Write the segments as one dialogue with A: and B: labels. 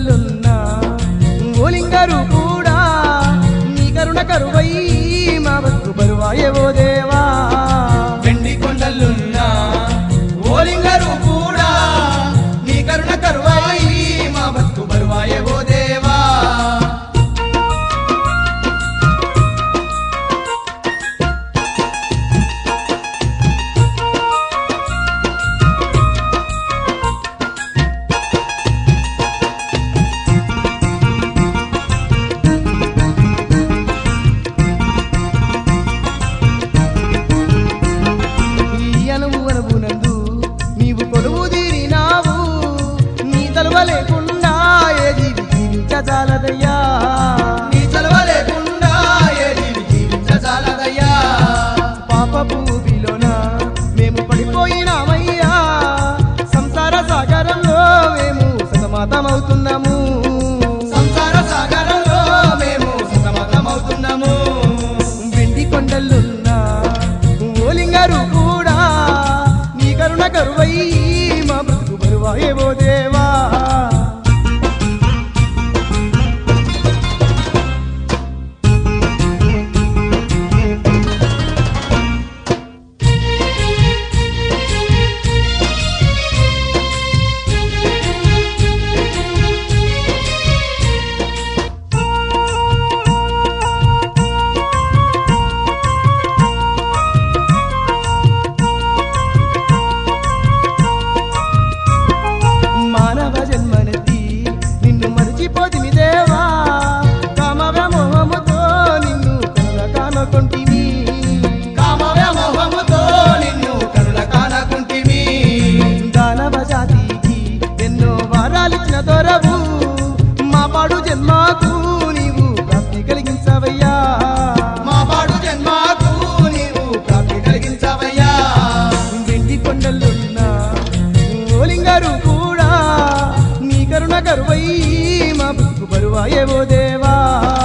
A: కొండలున్నా ఓలింగారు కూడా నీ కరుణ కరువై మా బతుకు బరువాయవో దేవా
B: వెండి కొండలున్నా ఓలింగరు కూడా నీ కరుణ కరువాయి మా బతుకు బరువాయే ఓ దేవా
A: ఈ అనువు అనువునందు నీవు కొలువు తీరినావు నీ తలువ లేకుండా ఏది జీవించజాలదయ్యా
B: నీ చలవ లేకుండా ఏది జీవించజాలదయ్యా
A: పాప భూమిలోన మేము పడిపోయినామయ్యా సంసార సాగరంలో మేము సతమతమవుతున్నాము
B: సంసార సాగరంలో మేము సతమతమవుతున్నాము
A: వెండి కొండలున్నా ఓలింగారు కూడా నీ కరుణ కరువై మా బ్రతుకు బరువాయేవో దేవా మానవ జన్మనెత్తి నిన్ను మరిచిపోతిమి దేవా కామ వ్యామోహముతో నిన్ను కనుల కానకొంటిమి
B: కామ వ్యామోహముతో నిన్ను కరుణ కానకుంటిమి
A: దానవ జాతికి ఎన్నో వారాలిచ్చిన దొరవు మా పాడు జన్మకు నీవు ప్రాప్తి కలిగించవయ్యా
B: మా పాడు జన్మకు నీవు ప్రాప్తి కలిగించవయ్యా
A: వెండి కొండలున్నా ఓలింగారు కూడా నీ కరుణ కరువై మా బతుకు బరువాయేవో దేవా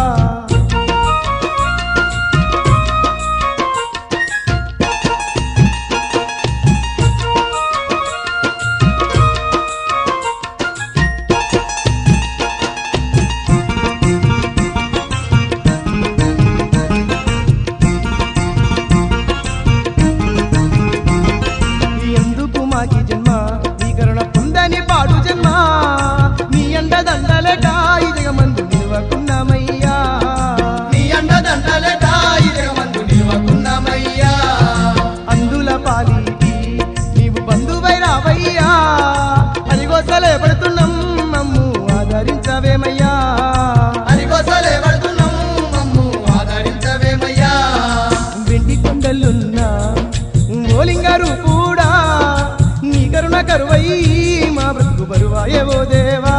A: ఎందుకు మాకి జన్మ నీ కరుణ పొందని పాడు జన్మ నీ అండ దండలట ఈ జగమందు నిలవకున్నామయ్యా
B: నీ అండదండలట ఈ జగమందు నిలవకున్నామయ్యా
A: అందుల పాలిటి నీవు బంధువై రావయ్యా అదిగోసలే పడుతున్నాం మమ్ము ఆదరించవేమయ్యా
B: అరిగోసలే పడుతున్నాం మమ్ము ఆదరించవేమయ్యా
A: వెండి కొండలున్నా ఓలింగారు కూడా నీ కరుణ కరువై మా బ్రతుకు బరువాయేవో దేవా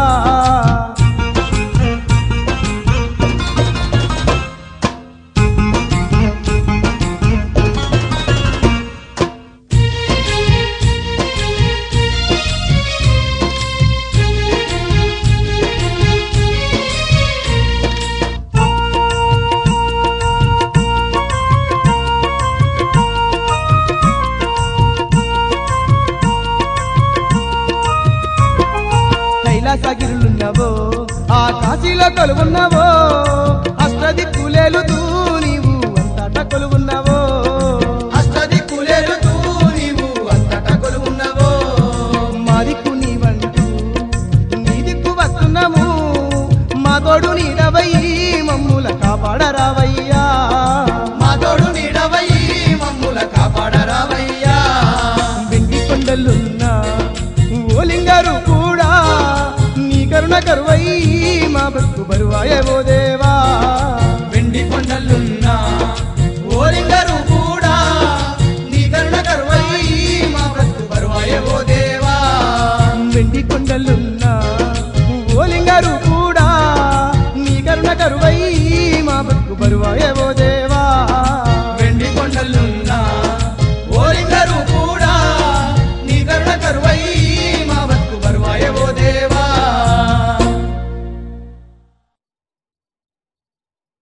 A: కైలాసగిరులున్నావో ఆ కాశీలో కొలువున్నావో అష్టదిక్కులేలుతూ నీవు అంతటా కొలువున్నావో
B: అష్టది కులేరుతూ నీవు అంతటా కొలువున్నవో
A: మా దిక్కు నీవంటూ నీ దిక్కు వస్తున్నాము మా తోడు నీడవయ్యి మమ్ముల కాపాడరావయ్యా
B: మా తోడు నీడవయ్యి మమ్ముల కాపాడరావయ్యా
A: వెండి కొండలున్నా ఓలింగారు కూడా నీ కరుణ కరువై మా బతుకు బరువాయేవో దేవా